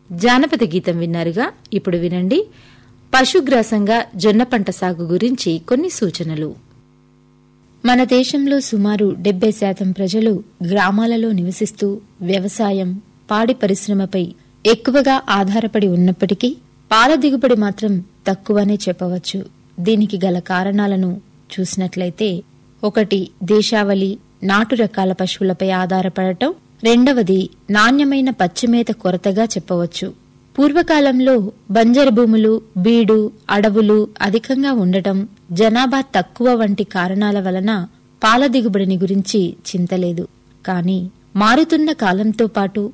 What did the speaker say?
జానపద గీతం విన్నారుగా ఇప్పుడు వినండి పశుగ్రాసంగా జొన్న పంట సాగు గురించి కొన్ని సూచనలు మన దేశంలో సుమారు డెబ్బై శాతం ప్రజలు గ్రామాలలో నివసిస్తూ వ్యవసాయం పాడి పరిశ్రమపై ఎక్కువగా ఆధారపడి ఉన్నప్పటికీ పాల దిగుబడి మాత్రం తక్కువనే చెప్పవచ్చు దీనికి గల కారణాలను చూసినట్లయితే ఒకటి దేశావళి నాటు రకాల పశువులపై ఆధారపడటం రెండవది నాణ్యమైన పచ్చిమేత కొరతగా చెప్పవచ్చు పూర్వకాలంలో బంజరు భూములు బీడు అడవులు అధికంగా ఉండటం జనాభా తక్కువ వంటి కారణాల వలన పాల దిగుబడిని గురించి చింతలేదు కాని మారుతున్న కాలంతో పాటు